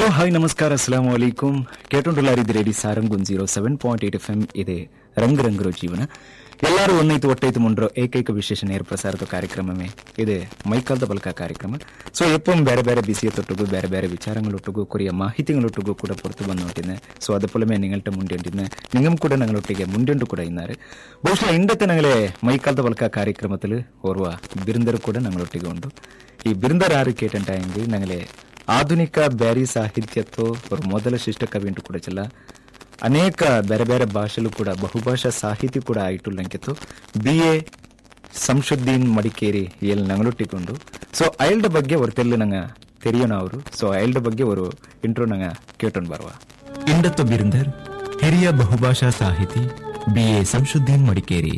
Hello hi ನಮಸ್ಕಾರ ಅಸ್ಲಾಂ ವಲೈಕುಂ ಕೇಟೊಂಡುಲಾರಿದ್ದು ರೇಡಿ ಸಾರಂಗುನ್ zero seven point eight F M ಇದೆ ರಂಗ್ ರಂಗ್ರೋ ಜೀವನ ಎಲ್ಲರೂ ಒನ್ನೈತು ಒಟ್ಟೈತು ಮುಂಡ್ರೋ ಏಕೈಕ ವಿಶೇಷ ನೇರ ಪ್ರಸಾರದ ಕಾರ್ಯಕ್ರಮವೇ ಇದೆ ಮೈಕಾಲ್ದ ಬಲ್ಕ ಕಾರ್ಯಕ್ರಮ ಸೊ ಎಪ್ಪಂ ಬೇರೆ ಬೇರೆ ಬಿಸಿಯ ತೊಟ್ಟುಗು ಬೇರೆ ಬೇರೆ ವಿಚಾರಗಳೊಟ್ಟಿಗೂ ಕೊರಿಯ ಮಾಹಿತಿಗಳೊಟ್ಟಿಗೂ ಕೂಡ ಪೊರ್ತು ಬಂದೊಟ್ಟಿದ್ದೆ ಸೊ ಅದಪ್ಪೊಲಮೆ ನಿങ്ങളുടെ ಮುಂಡೆಂಟಿದ್ದೆ ನಿಂಗം ಕೂಡ ഞങ്ങളൊಟ್ಟಿಗೆ ಮುಂಡೆಂಟು ಕೂಡ ಇದ್ದಾರೆ ಬಹುಶಃ ಇಂಡത്തെ ഞങ്ങളെ മൈക്കാലത്തെ ബൽക്ക കാര്യക്രമത്തിൽ ഓർവ ബിരുന്ദർ ಕೂಡ ഞങ്ങളൊಟ್ಟಿಗೆ ಉಂಟು ಈ ಬಿರುಂದರ್ ಆರು ಕೇಟಂಟಾಯಂಗಿ ഞങ്ങളെ ಆಧುನಿಕ ಬ್ಯಾರಿ ಸಾಹಿತ್ಯತ್ತು ಅವ್ರ ಮೊದಲ ಶಿಷ್ಟ ಕವಿ ಉಂಟು ಕೂಡ ಚಲ್ಲ ಅನೇಕ ಬೇರೆ ಬೇರೆ ಭಾಷೆಲು ಕೂಡ ಬಹುಭಾಷಾ ಸಾಹಿತಿ ಕೂಡ ಆಯಿತು ಲಂಕಿತ್ತು ಬಿ ಎ ಸಂಶುದ್ದೀನ್ ಮಡಿಕೇರಿ ಎಲ್ಲಿ ನಂಗಳೊಟ್ಟಿಕೊಂಡು ಸೊ ಅಯಲ್ಡ್ ಬಗ್ಗೆ ಹೊರತೆಲ್ಲ ನಂಗೆ ತೆರಿಯೋಣ ಅವರು ಸೊ ಅಯಲ್ಡ್ ಬಗ್ಗೆ ಅವರು ಇಂಟ್ರೋ ನಂಗೆ ಕೇಟೊಂಡು ಬರುವ ಇಂಡತ್ತು ಬಿರುಂದರ್ ಹಿರಿಯ ಬಹುಭಾಷಾ ಸಾಹಿತಿ ಬಿ ಎ ಸಂಶುದ್ದೀನ್ ಮಡಿಕೇರಿ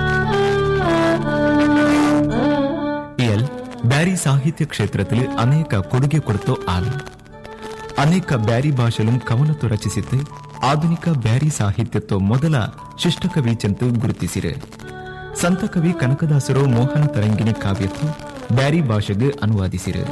ഇയാൾ ബാരി സാഹിത്യ ക്ഷേത്രത്തിൽ അനേക ಕೊಡುಗೆ ಕೊಡ್ತೋ ಆಳು ಅನೇಕ ಬ್ಯಾರಿ ಭಾಷೆಲು ಕವನತ್ತು ರಚಿಸಿದ್ದು ಆಧುನಿಕ ಬ್ಯಾರಿ ಸಾಹಿತ್ಯತ್ತು ಮೊದಲ ಶಿಷ್ಟಕವಿ ಚೆಂತು ಗುರುತಿಸಿರು ಸಂತ ಕವಿ ಕನಕದಾಸರು ಮೋಹನ ತರಂಗಿಣಿ ಕಾವ್ಯತ್ತು ಬ್ಯಾರಿ ಭಾಷೆಗೆ ಅನುವಾದಿಸಿರು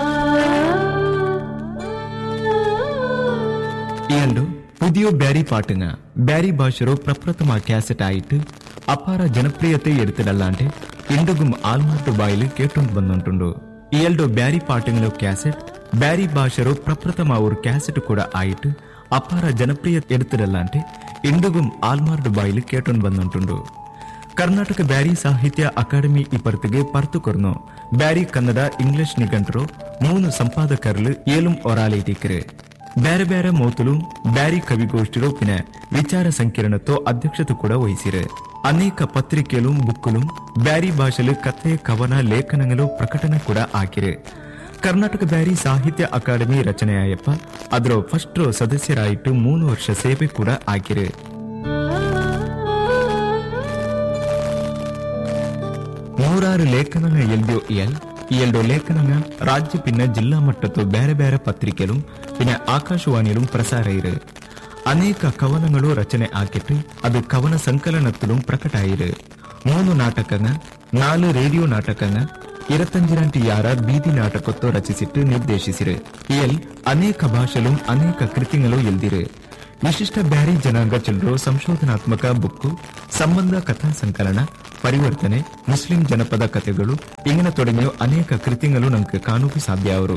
ಇಯಲ್ಡು പുതിയ ಬ್ಯಾರಿ ಪಾಟುಂಗ ಬ್ಯಾರಿ ಭಾಷೆರೋ ಪ್ರಪ್ರಥಮ ಕ್ಯಾಸೆಟ್ ಆಯಿಟ್ಟು ಅಪಾರ ಜನಪ್ರಿಯತೆ ಎಡುತ್ತಿಡಲ್ಲಾಂಟೆ ಇಂಡುಗುಂ ಆಲ್ಮಾರ್ಟ್ ಬಾಯಿಲು ಕೇಟೊಂದು ಬಂದುಂಟುಂಡು ಇಯಲ್ಡು ಬ್ಯಾರಿ ಪಾಟುಂಗಲ ಕ್ಯಾಸೆಟ್ ಬ್ಯಾರಿ ಭಾಷೆರೋ ಪ್ರಪ್ರಥಮ ಅವ್ರ ಕ್ಯಾಸೆಟ್ ಕೂಡ ಆಯಿಟ್ಟು ಅಪಾರ ಜನಪ್ರಿಯತೆ ಎಡುತ್ತಿಡಲ್ಲಾಂಟೆ ಇಂಡುಗುಂ ಆಲ್ಮಾರ್ಟ್ ಬಾಯಿಲು ಕೇಟೊಂದು ಬಂದುಂಟುಂಡು ಕರ್ನಾಟಕ ಬ್ಯಾರಿ ಸಾಹಿತ್ಯ ಅಕಾಡೆಮಿ ಇಪ್ಪತ್ತಿಗೆ ಪರ್ತು ಕೊರ್ನು ಬ್ಯಾರಿ ಕನ್ನಡ ಇಂಗ್ಲಿಷ್ ನಿಘಂಟರು ಮೂನು ಸಂಪಾದಕರ್ಲು ಏಲುಂ ಒರಾಲೇಟಿಕರು ಬೇರೆ ಬೇರೆ ಮೌತುಲು ಬ್ಯಾರಿ ಕವಿಗೋಷ್ಠಿ로 ಪಿನ ವಿಚಾರ ಸಂಕಿರಣతో ಅಧ್ಯಕ್ಷತೆ ಕೂಡ ವಹಿಸಿರು ಅನೇಕ ಪತ್ರಿಕೆಲು ಬುಕ್ಕುಲು ಬ್ಯಾರಿ ಭಾಷೆಲು ಕಥೆ ಕವನ ಲೇಖನಗಳು ಪ್ರಕಟಣೆ ಕೂಡ ಹಾಕಿರು ಕರ್ನಾಟಕ ಬ್ಯಾರಿ ಸಾಹಿತ್ಯ ಅಕಾಡೆಮಿ ರಚನೆಯಾಯಪ್ಪ ಅದರ ಫಸ್ಟ್ ಸದಸ್ಯರಾಯಿಟ್ಟು ಮೂರು ವರ್ಷ ಸೇವೆ ಕೂಡ ಹಾಕಿರು ನೂರಾರು ಲೇಖನ ಎಲ್ದೋ ಇಯಲ್ ಈ ಎರಡು ಲೇಖನನ ರಾಜ್ಯ ಪಿನ್ನ ಜಿಲ್ಲಾ ಮಟ್ಟದ್ದು ಬೇರೆ ಬೇರೆ ಪತ್ರಿಕೆಲು ಪಿನ್ನ ಆಕಾಶವಾಣಿಯಲು ಪ್ರಸಾರ ಇರು ಅನೇಕ ಕವನಗಳು ರಚನೆ ಆಕಿಟ್ಟು ಅದು ಕವನ ಸಂಕಲನത്തിലും ಪ್ರಕಟ ಆಯಿರು ಮೂರು ನಾಟಕನ ನಾಲು ರೇಡಿಯೋ ನಾಟಕನ ಇರತ್ತಂಜಿರಂಟಿ ಯಾರ ಬೀದಿ ನಾಟಕತ್ತು ರಚಿಸಿಟ್ಟು ನಿರ್ದೇಶಿಸಿರು ಇಯಲ್ ಅನೇಕ ಭಾಷೆಲು ಅನೇಕ ಕೃತಿಗಳು ಎಲ್ದಿರು ವಿಶಿಷ್ಟ ಬ್ಯಾರಿ ಜನಾಂಗ ಚಂದ್ರು ಸಂಶೋಧನಾತ್ಮಕ ಬುಕ್ಕು ಸಂಬಂಧ ಕಥಾ ಸಂಕಲನ ಪರಿವರ್ತನೆ ಮುಸ್ಲಿಂ ಜನಪದ ಕಥೆಗಳು ಇಂಗಿನ ತೊಡಗಿನ ಅನೇಕ ಕೃತಿಗಳು ನಮ್ಗೆ ಕಾಣುಕು ಸಾಧ್ಯ ಅವರು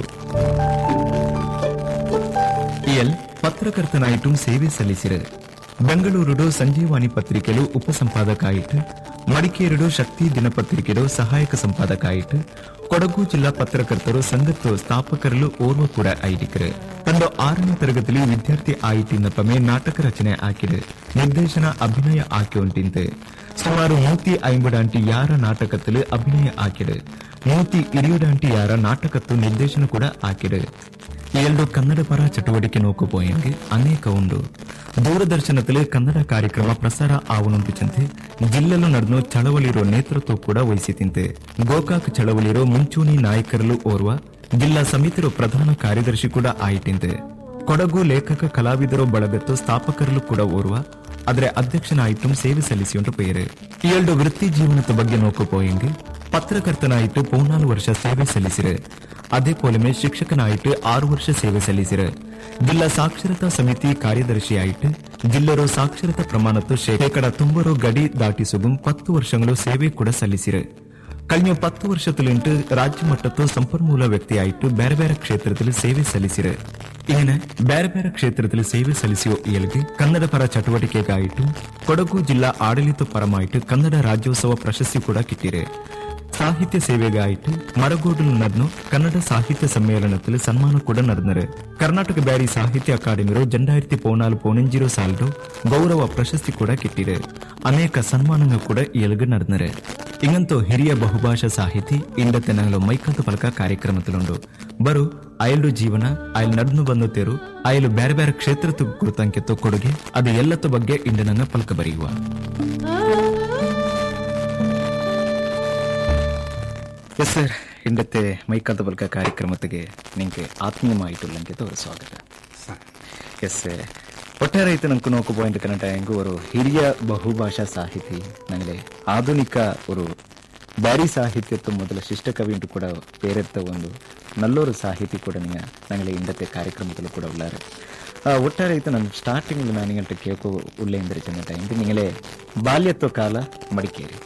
ಇಯಲ್ ಪತ್ರಕರ್ತನಾಯಿಟ್ಟು ಸೇವೆ ಸಲ್ಲಿಸಿರು ಬೆಂಗಳೂರು ಸಂಜೀವಾಣಿ ಪತ್ರಿಕೆಲು ಉಪಸಂಪಾದಕ ಆಯಿತು ಮಡಿಕೇರಿಡು ಶಕ್ತಿ ದಿನಪತ್ರಿಕೆಡು ಸಹಾಯಕ ಸಂಪಾದಕ ಆಯಿತು ಕೊಡಗು ಜಿಲ್ಲಾ ಪತ್ರಕರ್ತರು ಸಂಘತ್ತು ಸ್ಥಾಪಕರಲು ಓರ್ವ ಕೂಡ ಐಡಿಕರು ತಂದು ಆರನೇ ತರಗತಿಲಿ ವಿದ್ಯಾರ್ಥಿ ಆಯಿತಿನ ಪಮೆ ನಾಟಕ ರಚನೆ ಹಾಕಿರು ನಿರ್ದೇಶನ ಅಭಿನಯ ಆಕೆ ಉಂಟಿಂತೆ ಸುಮಾರು ನೂತಿ ಐಂಬಡಾಂಟಿ ಯಾರ ನಾಟಕದಲ್ಲಿ ಅಭಿನಯ ಹಾಕಿರು ನೂತಿ ಇರಿಯುಡಾಂಟಿ ಯಾರ ನಾಟಕತ್ತು ನಿರ್ದೇಶನ ಕೂಡ ಹಾಕಿರು ಎರಡು ಕನ್ನಡ ಪರ ಚಟುವಟಿಕೆ ನೋಕು ಪೋಯಂಗೆ ಅನೇಕ ಉಂಡು ದೂರದರ್ಶನದಲ್ಲಿ ಕನ್ನಡ ಕಾರ್ಯಕ್ರಮ ಪ್ರಸಾರ ಆವನೊಂದಿಚಂತೆ ಜಿಲ್ಲೆಲು ನಡೆದು ಚಳವಳಿರೋ ನೇತೃತ್ವ ಕೂಡ ವಹಿಸಿತಿಂತೆ ಗೋಕಾಕ್ ಚಳವಳಿರೋ ಮುಂಚೂಣಿ ನಾಯಕರಲು ಓರ್ವ ಜಿಲ್ಲಾ ಸಮಿತಿರೋ ಪ್ರಧಾನ ಕಾರ್ಯದರ್ಶಿ ಕೂಡ ಆಯಿತಿಂತೆ ಕೊಡಗು ಲೇಖಕ ಕಲಾವಿದರು ಬಳಗತ್ತು ಸ್ಥಾಪಕರಲು ಕೂಡ ಓರ್ವ ಆದರೆ ಅಧ್ಯಕ್ಷನಾಯಿತು ಸೇವೆ ಸಲ್ಲಿಸಿಯುಂಟು ಪೇರು ಈ ಎರಡು ವೃತ್ತಿ ಜೀವನದ ಬಗ್ಗೆ ನೋಕು ಪೋಯಂಗೆ ಪತ್ರಕರ್ತನಾಯಿತು ಪೌನಾಲು ವರ್ಷ ಸೇವೆ ಸಲ್ಲಿಸಿರು ಅದೇ ಪೋಲಮೆ ಶಿಕ್ಷಕನಾಯಿತು ಆರು ವರ್ಷ ಸೇವೆ ಸಲ್ಲಿಸಿರು ಜಿಲ್ಲಾ ಸಾಕ್ಷರತಾ ಸಮಿತಿ ಕಾರ್ಯದರ್ಶಿಯಾಯಿತು ಜಿಲ್ಲರು ಸಾಕ್ಷರತಾ ಪ್ರಮಾಣತ್ತು ಶೇಕಡ ತುಂಬರು ಗಡಿ ದಾಟಿಸುಗು ಪತ್ತು ವರ್ಷಗಳು ಸೇವೆ ಕೂಡ ಸಲ್ಲಿಸಿರು കഴിഞ്ഞ പത്ത് വർഷത്തിലുണ്ട് രാജ്യമട്ടത്തോ സംപന്മൂല വ്യക്തിയായിട്ട് ಬೇರೆ ಬೇರೆ ಕ್ಷೇತ್ರದಲ್ಲಿ ಸೇವೆ ಸಲ್ಲಿಸಿರು ಇങ്ങനെ ಬೇರೆ ಬೇರೆ ಕ್ಷೇತ್ರದಲ್ಲಿ ಸೇವೆ ಸಲ್ಲಿಸಿಯೋ ಇಯಲ್ಗೆ ಕನ್ನಡ ಪರ ಚಟುವಟಿಕೆಗಾಯಿಟ್ಟು ಕೊಡಗು ಜಿಲ್ಲಾ ಆಡಳಿತ ಪರಮಾಯಿಟ್ಟು ಕನ್ನಡ ರಾಜ್ಯೋತ್ಸವ ಪ್ರಶಸ್ತಿ ಕೂಡ ಕಿಟ್ಟಿರೆ ಸಾಹಿತ್ಯ ಸೇವೆಗಾಯಿಟ್ಟು ಮರಗೋಡಲು ನಡೆದು ಕನ್ನಡ ಸಾಹಿತ್ಯ ಸಮ್ಮೇಳನದಲ್ಲಿ ಸನ್ಮಾನ ಕೂಡ ನಡೆದರು ಕರ್ನಾಟಕ ಬ್ಯಾರಿ ಸಾಹಿತ್ಯ ಅಕಾಡೆಮಿರು ಜಂಡಾಯಿರತಿ ಪೌನಾಲು ಪೌನಂಜಿರೋ ಸಾಲದು ಗೌರವ ಪ್ರಶಸ್ತಿ ಕೂಡ ಕಿಟ್ಟಿದೆ ಅನೇಕ ಸನ್ಮಾನಗಳು ಕೂಡ ಇಯಲ್ಗೆ ನಡೆದರು ಇಂಗಂತೂ ಹಿರಿಯ ಬಹುಭಾಷಾ ಸಾಹಿತಿ ಇಂಡತ್ತೆ ನಂಗಲು ಮೈಕಂತು ಫಲಕ ಕಾರ್ಯಕ್ರಮದಲ್ಲುಂಡು ಬರು ಅಯಲ್ಡು ಜೀವನ ಅಯಲ್ ನಡ್ನು ಬಂದು ತೇರು ಅಯಲು ಬೇರೆ ಬೇರೆ ಕ್ಷೇತ್ರದ ಕುರಿತಂಕೆ ಕೊಡುಗೆ ಅದು ಎಲ್ಲತ್ತ ಬಗ್ಗೆ ಇಂಡ ನಂಗ ಫಲಕ ಬರೆಯುವ ಎಸ್ ಸರ್ ಇಂಡತ್ತೆ ಮೈಕಾಲ್ದ ಬಲ್ಕ ಕಾರ್ಯಕ್ರಮಕ್ಕೆ ನಿಂಗೆ ಆತ್ಮೀಯಮಾಯಿತು ಲಂಕೆ ತೋರು ಸ್ವಾಗತ ಎಸ್ ಒಟ್ಟಾರೆ ಐತೆ ನಂಕು ನೋಕು ಪಾಯಿಂಟ್ ಕನ್ನಡ ಹೆಂಗು ಅವರು ಹಿರಿಯ ಬಹುಭಾಷಾ ಸಾಹಿತಿ ನನಗೆ ಆಧುನಿಕ ಅವರು ಬ್ಯಾರಿ ಸಾಹಿತ್ಯದ ಮೊದಲ ಶಿಷ್ಟ ಕವಿ ಉಂಟು ಕೂಡ ಬೇರೆತ್ತ ಒಂದು நல்ல ஒரு சாಹಿತಿ ಕೂಡ நீங்க நாங்களே இந்தത്തെ ಕಾರ್ಯಕ್ರಮದಲ್ಲಿ ಕೂಡ ಉಳ್ಳಾರೆ ಆ, ಒಟ್ಟಾರೆ ಆಯ್ತು ನಾನು ಸ್ಟಾರ್ಟಿಂಗ್ ನಾನು ನಿಂಗಂಟ ಕೇಳ್ಕೊ ಉಳ್ಳೇ ಇಂದಿರಿಚಂದ ಟೈಮ್ ನಿങ്ങളെ ബാല്യത്വ കാല മടിക്കേരി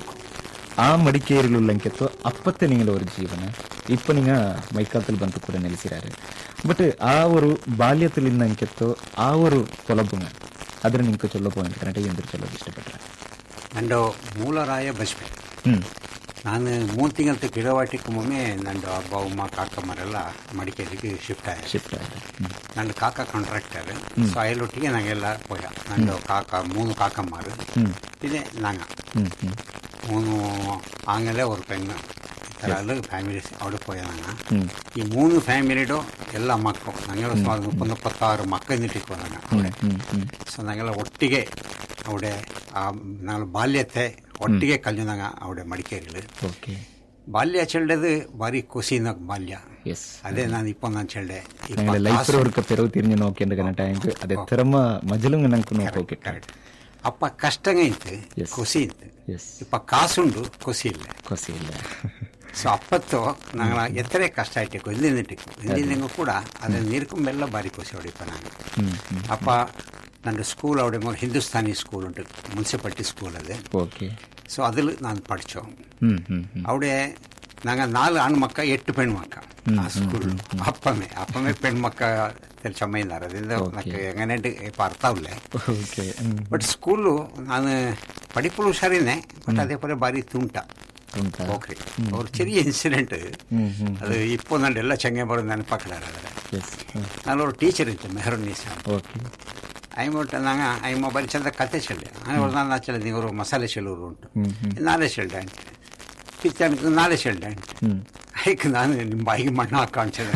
ആ മടിക്കേരിലുള്ളെങ്കെത്തോ അപ്പത്തെ നിങ്ങളെ ഒരു ജീവന ഇപ്പൊ നിങ്ങ മൈക്കാലത്തിൽ ಬಂತು ಕೂಡ ನೆಲೆಸಿರಾರೆ ಬಟ್ ಆ ಒಂದು ಬಾಲ್ಯത്തിൽ ಅಂಕೆತ್ತೋ ಆ ಒಂದು ತೊಲಬುಂಗ ಅದ್ರ ನಿಂಗೆ ಚೊಲ್ಲೋ ಪಾಯಿಂಟ್ ಕರೆಕ್ಟಾಗಿ ಎಂದ್ರೆ ಚೊಲ್ಲೋದು ಇಷ್ಟಪಟ್ರೆ ನಂದು ಮೂಲರಾಯ ಬಸ್ಬೆ ಹ್ಮ್ ನಾನು ಮೂರು ತಿಂಗಳ ಕಿಡವಾಟಿಗೆ ಮುಮ್ಮೆ ನಂದು ಅಬ್ಬ ಉಮ್ಮ ಕಾಕಮ್ಮರೆಲ್ಲ ಮಡಿಕೇರಿಗೆ ಶಿಫ್ಟ್ ಆಯ್ತು ಶಿಫ್ಟ್ ಆಗಿದೆ ಹ್ಮ್ ನಂದು ಕಾಕ ಕಾಂಟ್ರಾಕ್ಟರ್ ಸೊ ಅಯಲೊಟ್ಟಿಗೆ ನಂಗೆಲ್ಲ ಪೋಯ ನಂದು ಕಾಕ ಮೂನು ಕಾಕಮ್ಮರು ಹ್ಮ್ ಇದೆ ನಂಗ ಹ್ಮ್ ಹ್ಮ್ மூணு ஆங்கில ஒரு பெண் இத்தனால ஃபேமிலி അവിടെ പോയ நாங்க ಹ್ಮ್ ಈ ಮೂರು ಫ್ಯಾಮಿಲಿಡು ಎಲ್ಲ ಮಕ್ಕಳು ನಂಗೆಲ್ಲ ಸುಮಾರು ಮುಪ್ಪತ್ತು ಮುಪ್ಪತ್ತಾರು ಮಕ್ಕಳು ನಿಟ್ಟಿಗೆ ಹೋದಾಗ അവിടെ ಹ್ಮ್ ಹ್ಮ್ ಸೊ ನಂಗೆಲ್ಲ ಒಟ್ಟಿಗೆ അവിടെ ಆ ನಾವು ಬಾಲ್ಯತೆ ಒಟ್ಟಿಗೆ ಕಲ್ತಿದಾಗ അവിടെ ಮಡಿಕೇರಿಲಿ ಓಕೆ ಬಾಲ್ಯ ಚೆಲ್ಡದು ಭಾರಿ ಖುಷಿನ ಬಾಲ್ಯ ಎಸ್ ಅದೇ ನಾನು ಇಪ್ಪ ನಾನು ಚೆಲ್ಡೆ ഞങ്ങളെ ലൈഫ് ഒരു പെരവ് തിരിഞ്ഞു നോക്കേണ്ട കാരണം ടൈം അത് എത്രമ മജലും ഞങ്ങൾക്ക് നോക്കി ಕರೆಕ್ಟ್ ಅಪ್ಪ ಕಷ್ಟಂಗ ಇತ್ತು Yes. ಖುಷಿ ಇತ್ತು ಎಸ್ ಇಪ್ಪ ಕಾಸುಂಡು ಖುಷಿ ಇಲ್ಲ ಕೊಸಿ ಇಲ್ಲ ಸೊ ಅಪ್ಪತ್ತು ನಂಗಳ ಎತ್ತರೆ ಕಷ್ಟ ಇಟ್ಟಿಕ್ಕು ಇಲ್ಲಿಂದಿಟ್ಟಿಕ್ಕು ಇಲ್ಲಿಂದಂಗೂ ಕೂಡ ಅದನ್ನ ನೀರ್ಕೊಂಬೆಲ್ಲ ಬಾರಿ ಖುಷಿ ಹೊಡಿಪ ನಾನು ಹ್ಮ್ ಹ್ಮ್ ಅಪ್ಪ ನನ್ನ ಸ್ಕೂಲ್ അവിടെ ಹಿಂದೂಸ್ತಾನಿ ಸ್ಕೂಲ್ ಉಂಟು ಮುನ್ಸಿಪಾಲಿಟಿ ಸ್ಕೂಲ್ ಅದು ಓಕೆ ಸೊ അതിൽ ನಾನು പഠിച്ചോ ಹ್ಮ್ ಹ್ಮ್ ಹ್ಮ್ അവിടെ ഞങ്ങൾ നാല് ആൺമക്ക എട്ട് പെൺമക്ക ആ സ്കൂളിൽ അപ്പമേ അപ്പമേ പെൺമക്ക ചമ്മയിന്നാറ് അതിന്റെ നമുക്ക് എങ്ങനെയുണ്ട് ഇപ്പൊ അർത്ഥമില്ലേ ಓಕೆ ಹ್ಮ್ ಬಟ್ ಸ್ಕೂಲು ನಾನು ಪಡಿಪಲು ಹುಷಾರಿನೇ ಬಟ್ അതേപോലെ ಬಾರಿ ತುಂಟ ಉಂಟಾ ಹೋಗ್ರಿ ಅವ್ರ ചെറിയ ಇನ್ಸಿಡೆಂಟ್ ಹ್ಮ್ ಹ್ಮ್ ಅದು ಇಪ್ಪೋ ನಂದು ಎಲ್ಲ ಚಂಗೆ ಬರೋದು ನೆನಪಾಕಲಾರ ಎಸ್ ನಾನು ಅವ್ರ ಟೀಚರ್ ಇತ್ತು ಮೆಹರೂನ್ ನೀಸಾ ಓಕೆ ಐಮೊಟ್ಟು ನಂಗೆ ಐಮ ಬರೀ ಚಂದ ಕತೆ ಚೆಲ್ಲೆ ಅವ್ರು ನಾನು ಆಚೆ ನೀವು ಮಸಾಲೆ ಚೆಲ್ಲೂರು ಉಂಟು ಹ್ಮ್ ಹ್ಮ್ ನಾಳೆ ಚೆಲ್ಡೆ ಅಂತ ಕಿತ್ತನಕ್ಕೆ ನಾಳೆ ಚೆಲ್ಡೆ ಅಂತ ಹ್ಮ್ ಐಕ್ ನಾನು ನಿಮ್ಮ ಬಾಯಿಗೆ ಮಣ್ಣು ಹಾಕಾಣ್ಸದೆ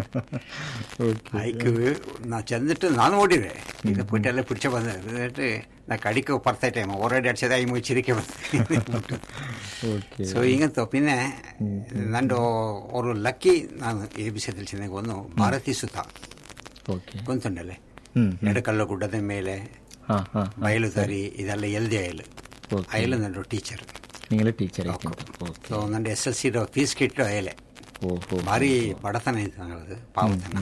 ಓಕೆ ಐಕ್ ನಾ ಚೆಂದಿಟ್ಟು ನಾನು ಓಡಿದೆ ಇದು ಪುಟ್ಟೆಲ್ಲ ಪಿಡಿಚ ಬಂದ ನಾ ಕಡಿಕೆ ಬರ್ತಾ ಟೈಮ್ ಹೊರಡೆ ಅಡ್ಸದೆ ಐ ಮುಗಿ ಚಿರಿಕೆ ಬಂತು ಓಕೆ ಸೊ ಈಗಂತೂ ಪಿನ್ನೆ ನಂದು ಅವರು ಲಕ್ಕಿ ನಾನು ಎ ಬಿ ಸಿ ತಿಳಿಸಿದಾಗ ಒಂದು ಭಾರತಿ ಸುತ ಓಕೆ ಗೊಂತುಂಡಲೆ ಹ್ಮ್ ಎಡಕಲ್ಲ ಗುಡ್ಡದ ಮೇಲೆ ಹಾ ಹಾ ಬಯಲು ದಾರಿ ಇದೆಲ್ಲ ಎಲ್ದಿ ಅಯಲು ಓಕೆ ಅಯಲು ನಂದು ಟೀಚರ್ ನಿങ്ങളെ ಟೀಚರ್ ಓಕೆ ಸೊ ನಂದು ಎಸ್ ಎಲ್ ಸಿ ಫೀಸ್ ಕಿಟ್ಟು ಅಯಲೆ ಓಹೋ ಭಾರಿ ಬಡತನ ಇತ್ತು ನಂಗದು ಪಾವತನ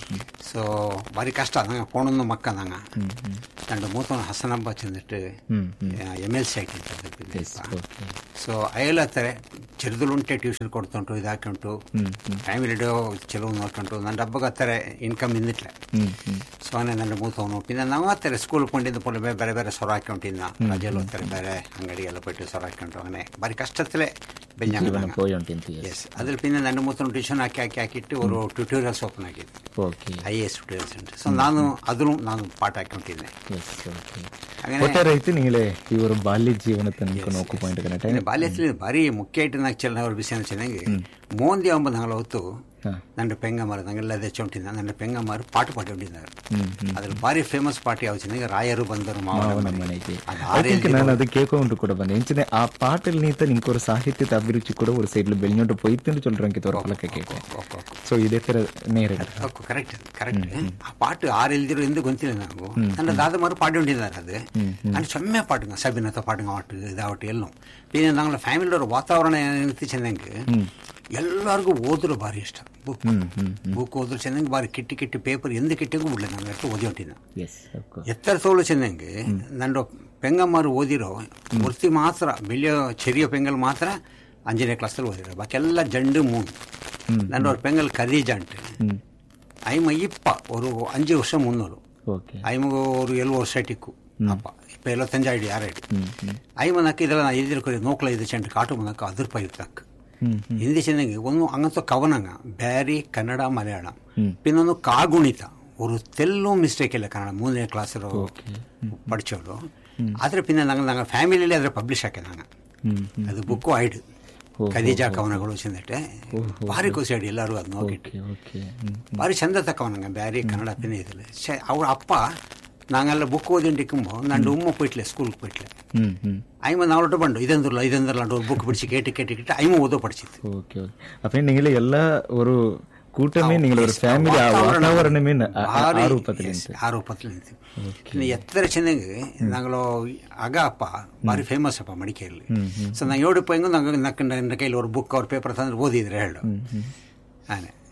ಸೊ ಭಾರಿ ಕಷ್ಟ ನಂಗೆ ಪೋಣೊಂದು ಮಕ್ಕ ನಂಗ ಹ್ಮ್ ಹ್ಮ್ ನಂದು ಮೂತನ ಹಸನಬ್ಬ ಚೆಂದಿಟ್ಟು hmm hmm M L C S ಆಯ್ತು ಓಕೆ ಸೊ ಅಯಲ್ ಹತ್ತಾರೆ ಚೆರುದಲುಂಟೆ ಟ್ಯೂಷನ್ ಕೊಡ್ತುಂಟು ಇದಾಕುಂಟು ಹ್ಮ್ ಹ್ಮ್ ಫ್ಯಾಮಿಲಿ ಚೆಲುವು ನೋಡ್ಕೊಂಡು ನನ್ನ ಹಬ್ಬಗೆ ಹತ್ತಾರೆ ಇನ್ಕಮ್ ಇಂದಿಟ್ಲೆ ಹ್ಮ್ ಹ್ಮ್ ಸೊ ಅವನೇ ನನ್ನ ಮೂತವನು ಪಿನ್ನ ನಾವು ಹತ್ತಾರೆ ಸ್ಕೂಲ್ ಕೊಂಡಿದ್ದು ಪೊಲೆ ಬೇರೆ ಬೇರೆ ಸೊರ ಹಾಕೊಂಡಿದ್ದ ರಜೆಯಲ್ಲಿ ಹೋಗ್ತಾರೆ ಬೇರೆ ಅಂಗಡಿಗೆಲ್ಲ ಬಿಟ್ಟು ಸೊರ ಹಾಕೊಂಡು ಅವನೇ ಭಾರಿ ಕಷ್ಟದಲ್ಲೇ ಬೆಂಜಾಂಗ ಜೀವನ ಪೋಯುಂಟು ಎಸ್ ಅದ್ರ ಪಿನ್ನ ನನ್ನ ಮೂತನ ಟ್ಯೂಷನ್ ಹಾಕಿ ಹಾಕಿ ಹಾಕಿಟ್ಟು ಅವರು ಟ್ಯೂಟೋರಿಯಲ್ಸ್ ಓಪನ್ ಆಗಿದ್ದು ಓಕೆ ಐ ಎಸ್ ಟ್ಯೂಟೋರಿಯಲ್ಸ್ ಉಂಟು ಸೊ ನಾನು ಅದನ್ನು ನಾನು ಪಾಠ ಹಾಕೊಂಡಿದ್ದೆ ಎಸ್ ಓಕೆ അങ്ങനെ ಒಟ್ಟಾರೆ ಆಯ್ತು ನಿങ്ങളെ ಈ ಒಂದು ಬಾಲ್ಯ ಜೀವನ ತನಕ ನೋಕು ಪಾಯಿಂಟ್ ಕರೆಕ್ಟ್ പിന്നെ ബാല്യത്തിൽ ഭാരി മുഖ്യമായിട്ട് నాకు ചെല്ലുന്ന ഒരു വിഷയം വെച്ചിട്ടുണ്ടെങ്കിൽ മോന്തി ആകുമ്പോൾ ഞങ്ങൾ ഒത്തു ಹಾ ನನ್ನ ಪೆಂಗಮಾರು ನಂಗೆಲ್ಲ ತೆಚ್ಚೊಂಟಿದ್ದ ನನ್ನ ಪೆಂಗಮಾರು ಪಾಠ ಪಾಡಿಕೊಂಡಿದ್ದಾರೆ ಹ್ಮ್ ಹ್ಮ್ ಅದ್ರಲ್ಲಿ ಭಾರಿ ಫೇಮಸ್ ಪಾರ್ಟಿ ಯಾವ ಚೆನ್ನಾಗಿ ರಾಯರು ಬಂದರು ಮಾವನ ಮಾವನ ಮನೆ. ಮನೆಗೆ ಅದು ಐ ಆರೇ ಥಿಂಕ್ ನಾನು ಅದು ಕೇಳ್ಕೊಂಡು ಕೂಡ ಬಂದೆ ಎಂಚಿನ ಆ ಪಾಟಲ್ಲಿ ನೀತ ನಿಂಗೆ ஒரு ಸಾಹಿತ್ಯದ ಅಭಿರುಚಿ ಕೂಡ ஒரு ಸೈಡ್ல ಬೆಳೆഞ്ഞോട്ട് പോയിട്ടുണ്ട് சொல்றேன் ஒரு பழக்க கேட்டேன் ಓಕೆ, ಓಕೆ. ಸೊ ಇದೇ ತರ ನೇರ ಓಕೆ, ಕರೆಕ್ಟ್ ಕರೆಕ್ಟ್ ಆ ಪಾಟು ಆರು ಎಲ್ದಿರೋ ಎಂದು ಗೊತ್ತಿಲ್ಲ ನಾವು ನನ್ನ ದಾದಮಾರು ಪಾಡಿಕೊಂಡಿದ್ದಾರೆ ಅದು ಅಲ್ಲಿ ಚೊಮ್ಮೆ ಪಾಡುங்க ಸಬಿನತ ಪಾಡುங்க ಆಟು ಇದಾವಟ್ಟು ಎಲ್ಲೂ പിന്നെ ഞങ്ങളുടെ ഫാമിലിയുടെ വാതാവരണം ಏನಿತ್ತು ಚೆನ್ನಂಗೆ ಎಲ್ಲರಿಗೂ ಓದ್ರು ಭಾರಿ ಇಷ್ಟ ಬುಕ್ ಬುಕ್ ಓದ್ರು ಚೆನ್ನಂಗೆ ಭಾರಿ ಕಿಟ್ಟಿ ಕಿಟ್ಟಿ ಪೇಪರ್ ಎಂದು ಕಿಟ್ಟಿಗೂ ಬಿಡ್ಲಿ ನಾನು ಎಷ್ಟು ಓದಿ ಹೊಟ್ಟಿನ ಎಸ್ ಅಫ್ಕೋರ್ಸ್ ಎತ್ತರ ತೋಳು ಚೆನ್ನಂಗೆ ನನ್ನ ಪೆಂಗಮ್ಮರು ಓದಿರೋ ಮೂರ್ತಿ ಮಾತ್ರ ಬೆಳೆಯೋ ಚೆರಿಯೋ ಪೆಂಗಲ್ ಮಾತ್ರ ಅಂಜನೇ ಕ್ಲಾಸಲ್ಲಿ ಓದಿರೋ ಬಾಕೆಲ್ಲ ಜಂಡು ಮೂಣು ನನ್ನ ಅವ್ರ ಪೆಂಗಲ್ ಖದೀಜ ಅಂಟು ಹ್ಮ್ ಐಮ ಇಪ್ಪ ஒரு அஞ்சு வருஷம் முன்னோரு ಓಕೆ ஐமக்கு ஒரு ஏழு வருஷம் இட்டிக்கு அப்பா இப்போ எழுபத்தஞ்சு ஆயிடு யாராயிடு ಹ್ಮ್ ಹ್ಮ್ ಐಮ ನಾಕ ಇದೆಲ್ಲ ನಾ ಎದುರು ನೋಕ್ಲ ಇದು ಚೆಂಡು ಕಾಟು ಮನಕ ಅದ್ರ ಪೈ ತಕ್ಕ ಹ್ಮ್ ಹ್ಮ್ ಹಿಂದಿ ಚೆನ್ನಂಗೆ ಒಂದು അങ്ങനത്തെ ಕವನಂಗ ಬ್ಯಾರಿ ಕನ್ನಡ ಮಲಯಾಳಂ ಹ್ಮ್. പിന്നൊന്ന് കാഗുണിತ ഒരു തെല്ലും മിസ്റ്റേക്ക് ಇಲ್ಲ ಕನ್ನಡ ಮೂರನೇ ಕ್ಲಾಸ್ ಓಕೆ പഠിച്ചോളൂ ಆದ್ರೆ പിന്നെ ഞങ്ങൾ ഞങ്ങൾ ಫ್ಯಾಮಿಲಿಯಲ್ಲಿ ಅದ್ರ ಪಬ್ಲಿಷ್ ಹಾಕಿ ನಂಗೆ ಹ್ಮ್ ಹ್ಮ್ ಅದು ಬುಕ್ಕು ಆಯ್ಡು ಓ, ಖದೀಜ ಕವನಗಳು ಚೆಂದಿಟ್ಟೆ ಭಾರಿ ಖುಷಿ ಆಯ್ಡು ಎಲ್ಲರೂ ಅದು ನೋಡಿಟ್ಟು ಓಕೆ ಓಕೆ ಹ್ಮ್ ಭಾರಿ ಚಂದ ತಕ್ಕವನಂಗ ಬ್ಯಾರಿ ಕನ್ನಡ ಪಿನ ಇದಿಲ್ಲ ಅವ್ರ ಅಪ್ಪ ನಾಂಗೆಲ್ಲ ಬುಕ್ ಓದಿಂಡಿಕ್ಕುಂಬೋ ನಂಡು ಉಮ್ಮ ಪೋಯ್ಟ್ಲೆ ಸ್ಕೂಲ್ಗೆ ಪೋಯ್ಟ್ಲೆ ಹ್ಮ್ ಹ್ಮ್ ಐಮ ನಾವೊಟ್ಟು ಬಂಡು ಇದೊಂದಿರಲ್ಲ ಇದೊಂದಿರಲ್ಲ ಅಂತ ஒரு புக் பிடிச்சி கேட்டு கேட்டு கேட்டு ஐம ஓதோ படிச்சிது ஓகே ஓகே அப்ப நீங்களே எல்லா ஒரு கூட்டமே நீங்கள் ஒரு ஃபேமிಲಿ ಆ ವಾತಾವರಣமே ನ- ಆ- ಆ- ಆ ರೂಪದಲ್ಲಿ Yes, ಆ ರೂಪದಲ್ಲಿ ನಿಂತು ಇನ್ನು ಎತ್ತರ ಚೆನ್ನಾಗಿ ನಾಗಳು ಆಗ ಅಪ್ಪ ಭಾರಿ ಫೇಮಸ್ ಅಪ್ಪ ಮಡಿಕೇರಿಯಲ್ಲಿ ಸೊ ನಾ ಏಳು ಹೆಂಗು ನಂಗೆ ನಕ್ಕ ನನ್ನ ಕೈಲಿ ಅವ್ರ ಬುಕ್ ಅವ್ರ ಪೇಪರ್ ತಂದ್ರೆ ಓದಿದ್ರೆ ಹೇಳು ಆನೆ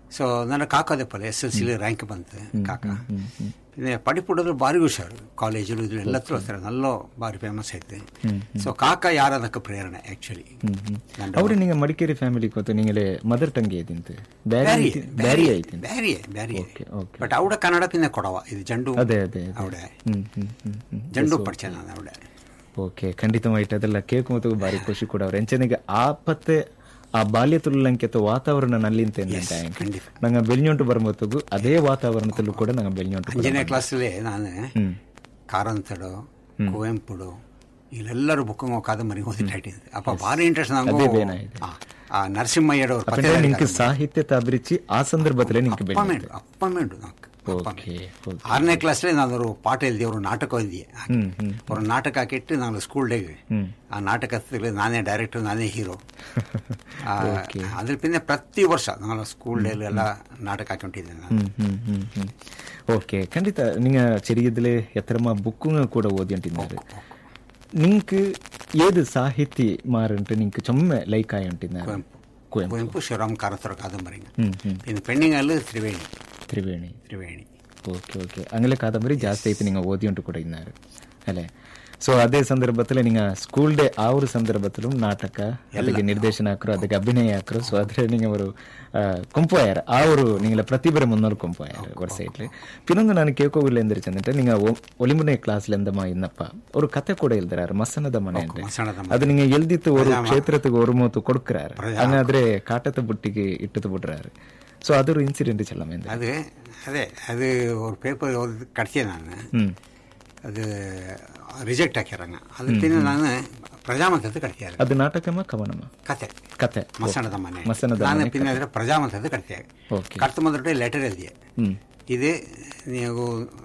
ಸೊ ನನ್ನ ಕಾಕದೆ ಪಲ್ಲ ಎಸ್ ಎಲ್ ಸಿಲಿ ರ್ಯಾಂಕ್ ಬಂತು ಕಾಕ പിന്നെ പഠിപ്പുള്ളത് ಭಾರಿ ಹುಷಾರು ಕಾಲೇಜಲ್ಲಿ ಇದು ಎಲ್ಲತ್ರ ಹೋಗ್ತಾರೆ ನಲ್ಲ ಭಾರಿ ಫೇಮಸ್ ಐತೆ ಸೊ ಕಾಕ ಯಾರದಕ್ಕೆ ಪ್ರೇರಣೆ ಆಕ್ಚುಲಿ ಅವ್ರು ನಿಂಗೆ ಮಡಿಕೇರಿ ಫ್ಯಾಮಿಲಿ ಗೊತ್ತು ನಿಂಗಲೆ ಮದರ್ ಟಂಗ್ ಏದಿಂತು ಬ್ಯಾರಿ ಬ್ಯಾರಿ ಆಯ್ತು Beary Beary okay okay but ಅವಡ ಕನ್ನಡ ಪಿನ್ನೆ ಕೊಡವ ಇದು ಜಂಡು ಅದೇ ಅದೇ ಅದೇ. ಅವಡೆ ಹ್ಮ್ ಹ್ಮ್ ಹ್ಮ್ ಹ್ಮ್ ಜಂಡು ಪಡಿಚೆ ನಾನು ಅವಡೆ ಓಕೆ ಖಂಡಿತವಾയിട്ട് ಅದೆಲ್ಲ ಕೇಕು ಮತ್ತು ಬಾರಿ ಖುಷಿ ಕೂಡ ಎಂಚನಿಗೆ ಆಪತ್ತೆ ಆ ಬಾಲ್ಯ ತುಳ್ಳಂಕೆತ ವಾತಾವರಣ ನಲ್ಲಿಂತ ಖಂಡಿತ. ನಂಗೆ ಬೆಳ್ഞ്ഞೊಂಟು ಬರುമ്പോತ್ತಿಗೂ ಅದೇ ವಾತಾವರಣದಲ್ಲೂ ಕೂಡ ನಂಗೆ ಬೆಳ್ഞ്ഞೊಂಟು ಅಂಜನೇ ಕ್ಲಾಸಲ್ಲಿ ನಾನು ಕಾರಂತಡು ಕುವೆಂಪುಡು ಇಲ್ಲೆಲ್ಲರೂ ಬುಕ್ ಕಾದಂಬರಿ ಓದಿಟ್ಟಿದ್ದೆ ಅಪ್ಪ ಭಾರಿ ಇಂಟ್ರೆಸ್ಟ್ ಅದೇ ನಂಗೆ ಬೇನ ಇದೆ. ಆ ನರಸಿಂಹಯ್ಯಡವ್ರ ಅಪ್ಪಂటే ನಿಂಗೆ ಸಾಹಿತ್ಯದ ಅಭಿರುಚಿ ಆ ಸಂದರ್ಭದಲ್ಲಿ ನಿಂಗೆ ಬೆಳ್ഞ്ഞ ಅಪ್ಪಮೇಂಡು ಅಪ್ಪಮೇಂಡು ನಾಲ್ಕು ಓಕೆ ಓಕೆ ಆರನೇ ಕ್ಲಾಸ್ಲೇ ನಾನು ಅವರು ಪಾಠ ಎಲ್ದಿ ಅವರು ನಾಟಕ ಓದಿದೆ ಹ್ಮ್ ಹ್ಮ್ ಅವ್ರ ನಾಟಕ ಹಾಕಿಟ್ಟು ನಾನು ಸ್ಕೂಲ್ ಡೇಗೆ ಹ್ಮ್ ಆ ನಾಟಕದಲ್ಲಿ ನಾನೇ ಡೈರೆಕ್ಟರ್ ನಾನೇ ಹೀರೋ ಓಕೆ ಅದ್ರ ಪಿನ್ನೆ ಪ್ರತಿ ವರ್ಷ ನಾನು ಸ್ಕೂಲ್ ಡೇಲಿ ಎಲ್ಲ ನಾಟಕ ಹಾಕೊಂಡಿದ್ದೆ ನಾನು ಹ್ಮ್ ಹ್ಮ್ ಹ್ಮ್ ಹ್ಮ್ ಓಕೆ ಖಂಡಿತ நீங்க ചെറിയതില് എത്രമാ ബുക്കുങ്ങൾ കൂടെ ഓതിണ്ടിരുന്നത് നിങ്ങൾക്ക് ഏത് സാഹിത്യ മാറിട്ട് നിങ്ങൾക്ക് ചുമ്മ ലൈക്ക് ആയിട്ടിരുന്നത് ಕುವೆಂಪು ಕುವೆಂಪು ಕುವೆಂಪು ಶಿವರಾಮ್ ಕಾರಂತರ ಕಾದಂಬರಿ ಹ್ಮ್ ಹ್ಮ್ ಇನ್ನು ಪೆಂಡಿಂಗಲ್ಲಿ ತ್ರಿವೇಣಿ ತ್ರಿವೇಣಿ ತ್ರಿವೇಣಿ ಓಕೆ ಓಕೆ അങ്ങനെ ಕಾದಂಬರಿ ಜಾಸ್ತಿ ಆಯ್ತು നിങ്ങൾ ഓതിയോണ്ട് ಕೂಡ ಇದ್ದಾರೆ ಅല്ലേ ಸೊ ಅದೇ ಸಂದರ್ಭದಲ್ಲಿ നിങ്ങൾ ಸ್ಕೂಲ್ ಡೇ ಆ ഒരു ಸಂದರ್ಭത്തിലും ನಾಟಕ ಅದಕ್ಕೆ ನಿರ್ದೇಶನಾಕರು ಅದಕ್ಕೆ ಅಭಿನಯಾಕರು ಸೊ ಅದ್ರ നിങ്ങൾ ഒരു ಕೊಂಪೋಯಾರ ಆ ഒരു നിങ്ങളെ പ്രതിഭര മുന്നോട്ട് ಕೊಂಪೋಯಾರ ഒരു സൈഡിൽ പിന്നൊന്ന് ನಾನು ಕೇಳ್ಕೋಗಿಲ್ಲ ಎಂದ್ರೆ ಚಂದ್ರೆ നിങ്ങൾ ಒಲಿಂಬನೇ ಕ್ಲಾಸ್ಲಿ ಎಂದಮ್ಮ ಇನ್ನಪ್ಪ ஒரு ಕತೆ ಕೂಡ ಎಲ್ದಿರಾರು ಮಸನದ ಮನೆ ಅಂದ್ರೆ ಮಸಣದ ಅದು ನಿಂಗೆ ಎಲ್ದಿತ್ತು ஒரு ಕ್ಷೇತ್ರத்துக்கு ஒரு ಮೂತು ಕೊಡ್ಕರಾರು ಹಂಗಾದ್ರೆ ಕಾಟದ ಬುಟ್ಟಿಗೆ ಇಟ್ಟದು ಬಿಡ್ರಾರು ಸೊ ಅದೊരു ಇನ್ಸಿಡೆಂಟ್ ಚೆಲ್ಲಮ್ಮ ಎಂದ್ರೆ அது அதே அது ஒரு பேப்பர் ஒரு கடைசியாக நான் ಹ್ಮ್ அது ರಿಜೆಕ್ಟ್ ಹಾಕ್ಯಾರಂಗ ಅದ್ರ ಪಿನ್ನ ನಾನು ಪ್ರಜಾಮತದ ಕಟ್ತಿಯಾರ ಅದು ನಾಟಕಮ್ಮ ಕವನಮ್ಮ ಕತೆ ಕತೆ ಮಸಣದ ಮನೆ ಮಸಣದ ನಾನು ಮನೆ ಪಿನ್ನ ಅದರ ಪ್ರಜಾಮತದ ಕಟ್ತಿಯಾಗ ಓಕೆ ಕಟ್ತ ಮೊದಲು ಲೆಟರ್ ಎಲ್ದಿಯೆ ಹ್ಮ್ ಇದು ನೀವು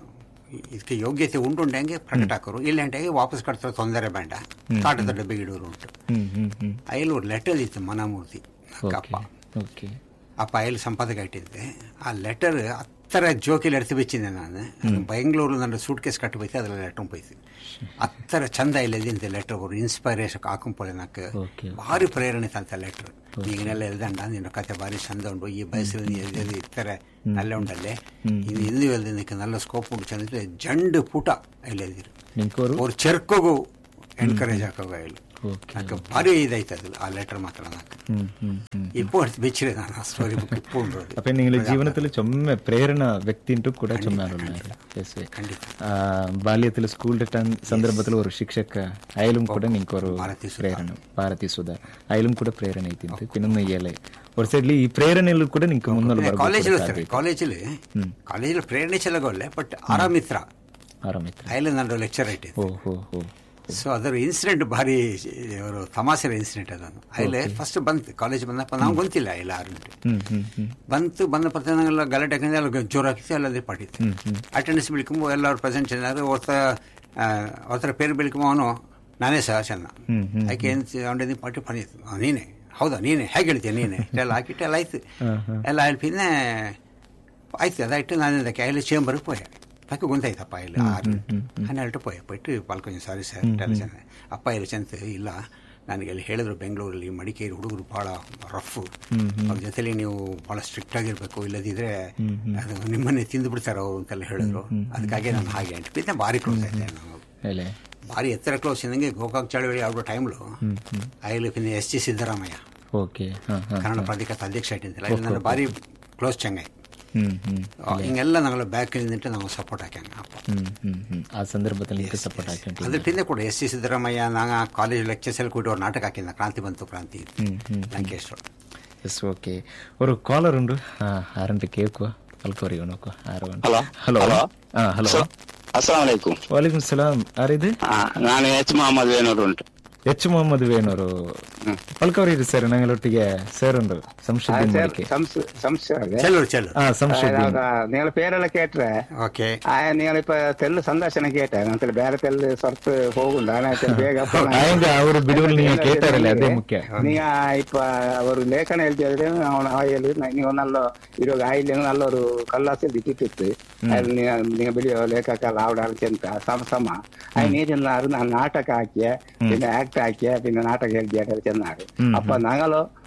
ಇದಕ್ಕೆ ಯೋಗ್ಯತೆ ಉಂಟುಂಡೆಂಗೆ ಪ್ರಕಟ ಹಾಕೋರು ಇಲ್ಲೆಂಟೆಗೆ ವಾಪಸ್ ಕಟ್ತಾರೆ ತೊಂದರೆ ಬೇಡ ಕಾಟದ ಡಬ್ಬೆ ಇಡೋರು ಉಂಟು ಹ್ಮ್ ಹ್ಮ್ ಹ್ಮ್ ಅಯ್ಯಲ್ಲಿ ಒಂದು ಲೆಟರ್ ಇತ್ತು ಮನಮೂರ್ತಿ ಅಪ್ಪ ಓಕೆ ಅಪ್ಪ ಅಯ್ಯಲ್ಲಿ ಸಂಪಾದಕ ಇಟ್ಟಿದ್ದೆ ಆ ಲೆಟರ್ ಹತ್ತರ ಜೋಕಿಲಿ ಎಡ್ತು ಬೆಚ್ಚಿದ್ದೆ ನಾನು ಅದು ಬೆಂಗಳೂರು ನನ್ನ ಸೂಟ್ ಕೇಸ್ ಕಟ್ಟಿ ಬೈತೆ ಅದ್ರಲ್ಲಿ ಲೆಟರ್ ಪೈತು ಹತ್ತರ ಚಂದ ಇಲ್ಲದಿಂತೆ ಲೆಟರ್ ಅವರು ಇನ್ಸ್ಪೈರೇಷನ್ ಹಾಕೊಂಪೊಳೆ ನಾಲ್ಕು ಓಕೆ ಭಾರಿ ಪ್ರೇರಣೆ ತಂತ ಲೆಟರ್ ಈಗಿನೆಲ್ಲ ಎಲ್ದಂಡ ನಿನ್ನ ಕತೆ ಭಾರಿ ಚಂದ ಉಂಟು ಈ ಬಯಸಲ್ಲಿ ಎಲ್ಲಿ ಇತ್ತರ ನಲ್ಲೆ ಉಂಡಲ್ಲೇ ಇದು ಇಲ್ಲಿ ಎಲ್ದಿದ್ದಕ್ಕೆ ನಲ್ಲ ಸ್ಕೋಪ್ ಉಂಟು ಚಂದ ಜಂಡು ಪುಟ ಇಲ್ಲಿ ಎಲ್ದಿರು ನಿಂಕೋರು ಅವ್ರು ಚೆರ್ಕೋಗು ಎನ್ಕರೇಜ್ ಹಾಕೋಗ ಇಲ್ಲಿ ಓಕೆ ನಾಲ್ಕು ಭಾರಿ ಇದಾಯ್ತು ಅದು ಆ ಲೆಟರ್ ಮಾತ್ರ ನಾಲ್ಕು ಹ್ಮ್ ಹ್ಮ್ ಹ್ಮ್ ಇಪ್ಪು ಹೊಡ್ತು ಬೆಚ್ಚಿರೆ ನಾನು ಆ ಸ್ಟೋರಿ ಬುಕ್ ಇಪ್ಪು ಉಂಡ್ರದು അപ്പൊ നിങ്ങളെ ജീവിതത്തിൽ ചൊമ്മ പ്രേരണ വ്യക്തിಂಟು ಕೂಡ ചൊമ്മാറുన్నారు ಎಸ್ ಖಂಡಿತ ಬಾಲ್ಯത്തിൽ ಸ್ಕೂಲ್ ಸಂದರ್ಭದಲ್ಲಿ ഒരു ಶಿಕ್ಷಕ ಅಯലും ಕೂಡ ನಿಂಗೆ ഒരു ಭಾರತಿ ಸುಧಾ. ಪ್ರೇರಣ ಭಾರತಿ ಸುಧಾ ಅಯലും ಕೂಡ ಪ್ರೇರಣೆ ಐತಿಂತು ಪಿನ್ನೊಂದು ಎಲೆ ஒரு ಸೈಡ್ಲಿ ಈ ಪ್ರೇರಣೆಯಲ್ಲೂ ಕೂಡ ನಿಂಗೆ ಮುನ್ನೋಲು ಕಾಲೇಜಲ್ಲಿ ಕಾಲೇಜಲ್ಲಿ ಕಾಲೇಜಲ್ಲಿ ಪ್ರೇರಣೆ ಚೆಲ್ಲಗೊಳ್ಳೆ ಬಟ್ ಆರಾಮಿತ್ರ ಆರಾಮಿತ್ತು ಅಯ್ಯಲ್ಲಿ ನಾನು ಲೆಕ್ಚರ್ ಇಟ್ಟಿದ್ದೆ ಓ ಹೋ ಹೋ ಸೊ ಅದರ ಇನ್ಸಿಡೆಂಟ್ ಭಾರಿ ಅವರು ತಮಾಷೆ ಇನ್ಸಿಡೆಂಟ್ ಅದನ್ನು ಅಲ್ಲಿ ಫಸ್ಟ್ ಬಂತು ಕಾಲೇಜ್ ಬಂದಪ್ಪ ನಾವು ಗೊತ್ತಿಲ್ಲ ಇಲ್ಲ ಆರು ಹ್ಮ್ ಹ್ಮ್ ಹ್ಮ್ ಬಂತು ಬಂದ ಪ್ರತಿಯೊಂದೆಲ್ಲ ಗಲಾಟೆ ಹಾಕಿದ್ರೆ ಎಲ್ಲ ಜೋರು ಹಾಕಿಸಿ ಅಲ್ಲದೆ ಪಾಟಿತ್ತು ಅಟೆಂಡೆನ್ಸ್ ಬಿಳಿಕಂಬು ಎಲ್ಲರೂ ಪ್ರೆಸೆಂಟ್ ಚೆನ್ನಾದ್ರು ಒತ್ತ ಒತ್ತರ ಪೇರು ಬಿಳಿಕಂಬ ಅವನು ನಾನೇ ಸಹ ಚೆನ್ನ ಹ್ಮ್ ಹ್ಮ್ ಯಾಕೆ ಏನು ಅವನಿದ್ದು ಪಾಟಿ ಪಣಿತು "ಆ, ನೀನೆ ಹೌದಾ ನೀನೆ ಹೇಗೆ ಹೇಳ್ತೀಯ ನೀನೆ ಎಲ್ಲ ಹಾಕಿಟ್ಟು ಎಲ್ಲ ಆಯ್ತು ಹ್ಮ್, ಹ್ಮ್. ಎಲ್ಲ ಅಲ್ಲಿ ಪಿನ್ನೆ ಆಯ್ತು ಅದಾಯ್ತು ನಾನು ಅದಕ್ಕೆ ಅಲ್ಲಿ ಚೇಂಬರ್ಗೆ ಪೋಯ ಪಕ್ಕ ಗೊಂತಾಯ್ತಪ್ಪ ಇಲ್ಲಿ ಆರು ಹನ್ನೆರಡು ಪೋಯ ಪಟ್ಟು ಪಾಲ್ಕೊಂಡಿ ಸಾರಿ ಸರ್ ಎಲ್ಲ ಚೆನ್ನ ಅಪ್ಪ ಇಲ್ಲಿ ಚೆಂತ ಇಲ್ಲ ನನಗೆ ಅಲ್ಲಿ ಹೇಳಿದ್ರು ಬೆಂಗಳೂರಲ್ಲಿ ಮಡಿಕೇರಿ ಹುಡುಗರು ಭಾಳ ರಫ್ ಅವ್ರ ಜೊತೆಲಿ ನೀವು ಭಾಳ ಸ್ಟ್ರಿಕ್ಟ್ ಆಗಿರ್ಬೇಕು ಇಲ್ಲದಿದ್ರೆ ಅದು ನಿಮ್ಮನ್ನೇ ತಿಂದು ಬಿಡ್ತಾರೆ ಅವರು ಅಂತೆಲ್ಲ ಹೇಳಿದ್ರು ಅದಕ್ಕಾಗಿ ನಾನು ಹಾಗೆ ಅಂಟು ಪಿನ್ನೆ ಭಾರಿ ಕ್ಲೋಸ್ ಆಯ್ತೆ ನಾವು ಎಲೆ ಭಾರಿ ಎತ್ತರ ಕ್ಲೋಸ್ ಇದ್ದಂಗೆ ಗೋಕಾಕ್ ಚಳವಳಿ ಆಡೋ ಟೈಮ್ಲು ಐಲಿ ಪಿನ್ನೆ ಎಸ್ ಜಿ ಸಿದ್ದರಾಮಯ್ಯ ಓಕೆ ಹಾ ಹಾ ಕನ್ನಡ ಪ್ರಾಧಿಕಾರದ ಅಧ್ಯಕ್ಷ ಇಟ್ಟಿದ್ದಿಲ್ಲ ಇಲ್ಲಿ ನನ್ನ ಭಾರಿ ಕ್ಲೋಸ್ ಚಂಗಾಯ್ ಹ್ಮ್ ಹ್ಮ್ ಹಿಂಗೆಲ್ಲ ನಾವೆಲ್ಲ ಬ್ಯಾಕ್ ನಿಂತು ನಾವು ಸಪೋರ್ಟ್ ಹಾಕ್ಯಂಗ ಅಪ್ಪ ಹ್ಮ್ ಹ್ಮ್ ಹ್ಮ್ ಆ ಸಂದರ್ಭದಲ್ಲಿ ನಿಂಗೆ ಸಪೋರ್ಟ್ ಹಾಕಿ ಅದ್ರ ಹಿಂದೆ ಕೂಡ ಎಸ್ ಸಿ ಸಿದ್ದರಾಮಯ್ಯ ನಾ ಕಾಲೇಜ್ ಲೆಕ್ಚರ್ಸ್ ಅಲ್ಲಿ ಕೂಡಿ ಅವ್ರು ನಾಟಕ ಹಾಕಿದ್ದ ಕ್ರಾಂತಿ ಬಂತು ಕ್ರಾಂತಿ ಹ್ಮ್ ಹ್ಮ್ ಲಂಕೇಶ್ವರ ಎಸ್ ಓಕೆ ஒரு காலர் உண்டு ஆரண்டு கேக்குவா பல்கோரி உனக்கு ஆறு ಹಲೋ ಹಲೋ ಹಲೋ ಹಾ ಹಲೋ ಅಸ್ಸಲಾಂ ವಲೈಕುಂ ವಾಲೇಕುಂ ಸಲಾಂ ಯಾರಿದು ಆ, ನಾನು ಎಚ್ ಮೊಹಮ್ಮದ್ ವೇಣೂರು ಉಂಟು ಎಚ್ ಮೊಹಮ್ಮದ್ ವೇಣೂರು ಪಲ್ಕವರಿ ಸರ್ ഞങ്ങളൊಟ್ಟಿಗೆ ಸರ್ ಉಂಡು ಸಂಶುದ್ದೀನ್ ಮಡಿಕೆ ಸಂಸ್ಥೆ ಚೆಲ್ಲೂರು ಚೆಲ್ಲೂರು ಹಾ ಸಂಶುದ್ದೀನ್ നിങ്ങൾ പേരെല്ലാം കേട്ടേ ಓಕೆ ആ നിങ്ങളിപ്പോ തെല്ല് സന്ദർശനം കേട്ടെ ನಂತರ ಬೇರೆ ತೆಲ್ಲು ಸ್ವರ್ತ ಹೋಗುಂಡ ಬೇಗ ಆಯಂಗ ಅವರು ಬಿಡುವಲ್ಲಿ ನೀವು ಕೇಳ್ತಾರಲ್ಲ ಅದೇ ಮುಖ್ಯ ನೀ ಇಪ್ಪ ಅವರು ಲೇಖನ ಹೇಳ್ತಿದ್ರೆ ಅವನ ಆಯಲ್ಲಿ ನೀವು ನಲ್ಲ ಇರುವಾಗ ಆಯಿಲ್ ನಲ್ಲೊರು ಕಲ್ಲಾಸಲ್ಲಿ ಇಟ್ಟಿತ್ತು ಅಲ್ಲಿ ನೀವು ಬಿಡಿಯೋ ಲೇಖಕ ಆವಡ ಅಂತ ಸಮ ಸಮ അത് നീ ചെന്നാറ് നാട്ടക ആക്കിയ പിന്നെ ആക്ട് ആക്കിയ പിന്നെ നാട്ടക എഴുതിയ ചെന്നാറ് അപ്പൊ ഞങ്ങള്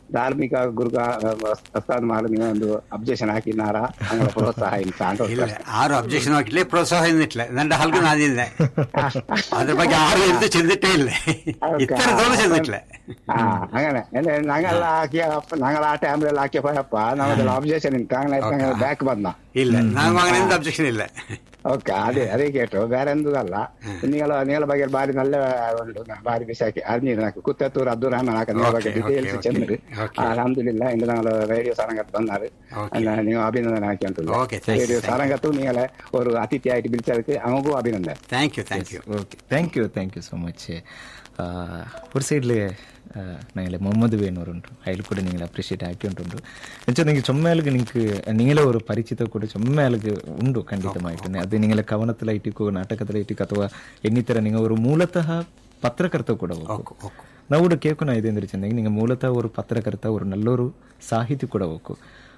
ಧಾರ್ಮಿಕ ಗುರುಗ ಪ್ರಸಾದ್ ಮಾಡಿ ನೀವು ಒಂದು ಅಬ್ಜೆಕ್ಷನ್ ಹಾಕಿನಾರ ಅಂಗಳ ಪ್ರೋತ್ಸಾಹ ಇಲ್ಲ ಅಂತ ಇಲ್ಲ ಆರು ಅಬ್ಜೆಕ್ಷನ್ ಹಾಕಿಲ್ಲ ಪ್ರೋತ್ಸಾಹ ಇನ್ನಿಟ್ಲೆ ನನ್ನ ಹಲ್ಕು ನಾದಿದ್ದೆ ಅದ್ರ ಬಗ್ಗೆ ಆರು ಎಂತ ಚೆಂದಿಟ್ಟೇ ಇಲ್ಲ ಇತ್ತರ ತೋಲ ಚೆಂದಿಟ್ಲೆ ಹಾ അങ്ങനെ എന്നെ ഞങ്ങൾ ആക്കിയ ഞങ്ങൾ ആ ടൈമിലെല്ലാം ആക്കിയ പോയപ്പ നമ്മളെല്ലാം ഒബ്ജക്ഷൻ ഞങ്ങൾ ബാക്ക് വന്ന ಇಲ್ಲ ನಾನು അങ്ങനെ ಅಬ್ಜೆಕ್ಷನ್ ಇಲ್ಲ ಓಕೆ ಅದೇ ಅದೇ ಕೇಟು ಬೇರೆ ಎಂದೂ ಅಲ್ಲ നിങ്ങൾ നിങ്ങളെ ಬಗ್ಗೆ ಬಾರಿ നല്ല ಉಂಟು ಬಾರಿ ವಿಷಯಕ್ಕೆ അറിഞ്ഞിരുന്നു నాకు കുത്തത്തൂർ അബ്ദുൾ റഹ്മാൻ ആക്ക നിങ്ങളെ ಬಗ್ಗೆ Okay, ഡീറ്റെയിൽസ് okay, ചെന്നത് okay. അലഹമില്ല ഇന്ന് ഞങ്ങൾ റേഡിയോ സാരംഗത്ത് വന്നാറ് Okay. നിങ്ങൾ അഭിനന്ദനം ആക്കിയിട്ടുള്ളൂ Okay, thank you, radio thank you. സാരംഗത്തും നിങ്ങളെ ഒരു അതിഥിയായിട്ട് വിളിച്ചവർക്ക് അവങ്ങൾക്കും അഭിനന്ദനം thank you thank you okay thank you thank you so much ஒரு ಸೈಡ್ಲಿ ഞങ്ങളെ മുഹമ്മദ് വേണൂർ ഉണ്ട് അതിൽ കൂടെ നിങ്ങൾ അപ്രീഷിയേറ്റ് ആക്കിയിട്ടുണ്ടുണ്ട് എന്നുവെച്ചാൽ നിങ്ങൾ ചുമ്മാലക്ക് നിങ്ങൾക്ക് നിങ്ങളെ ഒരു ಪರಿಚಿತ ಕೂಡ ಚೊಮ್ಮೆಲ್ಗೆ ಉಂಡು ಖಂಡಿತಮಾയിട്ട് ಅದು ನಿಂಗಳ ಕವನത്തിലായിട്ടിക്കോ ನಾಟಕത്തിലായിട്ടിക്കೋ ಅಥವಾ ಇನ್ನಿತರ നിങ്ങൾ ഒരു ಮೂಲತಃ ಪತ್ರಕರ್ತ ಕೂಡ ಹೋಗು ಓಕೆ ನಾವು ಕೂಡ ಕೇಳ್ಕೊನ ಇದೆ ಅಂದ್ರೆ ಚೆಂದಾಗಿ ನೀವು ಮೂಲತಃ ஒரு ಪತ್ರಕರ್ತ ஒரு நல்லொரு ಸಾಹಿತಿ ಕೂಡ ಹೋಗು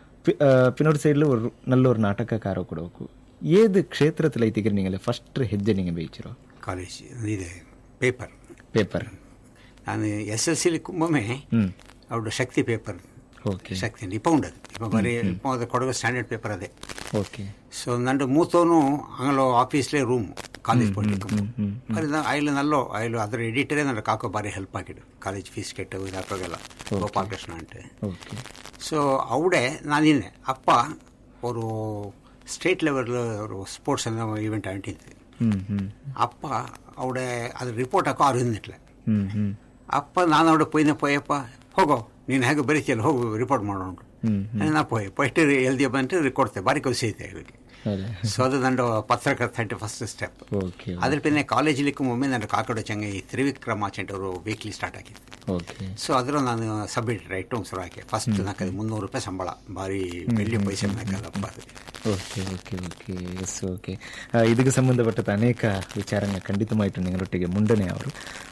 പിന്നൊരു സൈഡിൽ ഒരു നല്ലൊരു നാಟಕಕಾರ ಕೂಡ ಹೋಗು ഏത് ಕ್ಷೇತ್ರത്തിലായിട്ടിಗೆ നിങ്ങൾ ಫಸ್ಟ್ ಹೆಜ್ಜೆ ನೀವು ಬೇಯಿച്ചിರೋ ಕಾಲೇಜ್ ಇದೆ ಪೇಪರ್ ಪೇಪರ್ ನಾನು ಎಸ್ ಎಲ್ ಸಿಲಿ ಕುಂಬೊಮ್ಮೆ ಹ್ಮ್ ಅವಳು ಶಕ್ತಿ ಪೇಪರ್ ಓಕೆ ಶಕ್ತಿ ಅಂತ ಇಪ್ಪ ಉಂಡದು ಇಪ್ಪ ಬರೀ ಇಪ್ಪ ಅದು ಕೊಡಗು ಸ್ಟ್ಯಾಂಡರ್ಡ್ ಪೇಪರ್ ಅದೇ ಓಕೆ ಸೊ ನಂದು ಮೂತೋನು ಅಂಗಲೋ ಆಫೀಸ್ಲೇ ರೂಮ್ ಕಾಲೇಜ್ ಪೊಲಿಟಿಕಮ್ మరి ఆయన నల్లో ఆయన అదర్ ఎడిటరే నన్ను కాకో భారీ హెల్ప్ ఆకిడు కాలేజ్ ಫೀಸ್ ಕೆಟ್ಟು ಇದಾಗೋಗೆಲ್ಲ ಗೋಪಾಲಕೃಷ್ಣ ಅಂತೆ ಓಕೆ ಸೊ ಅವಡೆ ನಾನಿನ್ನೆ ಅಪ್ಪ ஒரு ஸ்டேட் லெவலில் ஒரு ஸ்போர்ட்ஸ் அந்த ஈவெண்ட் ஆகிட்டு ಹ್ಮ್ ಹ್ಮ್ ಅಪ್ಪ ಅವಡೆ ಅದು ರಿಪೋರ್ಟ್ ಹಾಕೋ ಅವ್ರು ಹಿಂದಿಟ್ಲೆ ಹ್ಮ್ ಹ್ಮ್ ಅಪ್ಪ ನಾನು ಅವಡೆ ಪೊಯ್ನೆ ಪೋಯಪ್ಪ ಹೋಗೋ ನೀನು ಹೇಗೆ ಬರೀತಿಯಲ್ಲ ಹೋಗು ರಿಪೋರ್ಟ್ ಮಾಡೋಣ ಹ್ಮ್ ನಾ ಪೋಯ್ ಪೊಯ್ಟ್ ಎಲ್ದಿಯ ಬಂತು ರಿಕೊಡ್ತೆ ಬಾರಿ ಖುಷಿ ಐತೆ ಇವರಿಗೆ ಅದೇ ಸೊ ಅದು ನಂದು ಪತ್ರಕರ್ತ అంటే ಫಸ್ಟ್ ಸ್ಟೆಪ್ ಓಕೆ ಅದ್ರ ಪಿನ್ನೆ ಕಾಲೇಜಿಲಿಕ್ಕೂ ಒಮ್ಮೆ ನನ್ನ ಕಾಕಡ ಚಂಗೆ ಈ ತ್ರಿವಿಕ್ರಮಾಚಂಟ್ ಅವರು ವೀಕ್ಲಿ ಸ್ಟಾರ್ಟ್ ಆಗಿತ್ತು ಓಕೆ ಸೊ ಅದ್ರ ನಾನು ಸಬ್ ಎಡಿಟರ್ ಐಟಮ್ ಶುರು ಹಾಕಿ ಫಸ್ಟ್ ನಾಲ್ಕು ಮುನ್ನೂರು ರೂಪಾಯಿ ಸಂಬಳ ಭಾರಿ ಬೆಳ್ಳಿ ಪೈಸೆ ನಾಲ್ಕಲ್ಲಪ್ಪ ಅದು okay okay okay yes okay ಇದಕ್ಕೆ ಸಂಬಂಧಪಟ್ಟಂತ ಅನೇಕ ವಿಚಾರങ്ങൾ ಖಂಡಿತമായിട്ടും നിങ്ങളൊಟ್ಟಿಗೆ ಮುಂಡನೆ ಅವರು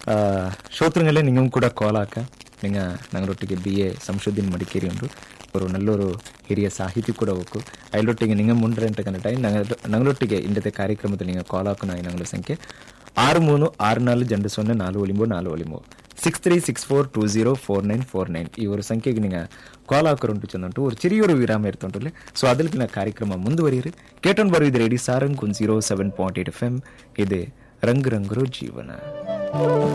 ಶ್ರೋತೃಗಳೇ ನಿಂಗೂ ಕೂಡ ಕಾಲ್ ಹಾಕ ನಿಂಗ ഞങ്ങളൊಟ್ಟಿಗೆ ಬಿ ಎ ಸಂಶೋಧನೆ ಮಡಿಕೇರಿ ಉಂಟು ഒരു നല്ലൊരു ಹಿರಿಯ ಸಾಹಿತಿ ಕೂಡ ಹೋಗು അതിലൊಟ್ಟಿಗೆ ನಿಂಗ ಮುಂಡ್ರೆ ಅಂತ ಕನ್ನಡ ഞങ്ങളൊಟ್ಟಿಗೆ ಇಂದത്തെ ಕಾರ್ಯಕ್ರಮದಲ್ಲಿ നിങ്ങൾ ಕಾಲ್ ಹಾಕೋಣ ഞങ്ങളുടെ ಸಂಖ್ಯೆ ಆರು ಮೂರು ಆರು ನಾಲ್ಕು ಜಂಡು ಸೊನ್ನೆ ನಾಲ್ಕು ಒಲಿಂಬೋ ನಾಲ್ಕು ಒಲಿಂಬೋ six three six four two zero four nine four nine ಈ ಒಂದು ಸಂಖ್ಯೆಗೆ ನೀವು ಕಾಲ್ ಹಾಕೋರುಂಟು ಚಂದುಂಟು ಒಂದು ಚಿರಿಯೊರು ವಿರಾಮ ಇರ್ತುಂಟು ಸೊ ಅದಕ್ಕೆ ಕಾರ್ಯಕ್ರಮ ಮುಂದುವರಿಯಿರಿ ಕೇಟೊಂಡು ಬರೋದು ರೆಡಿ ಸಾರಂಗ್ ಒಂದು zero seven point eight F M ಇದೆ ರಂಗ್ ರಂಗರು ಜೀವನ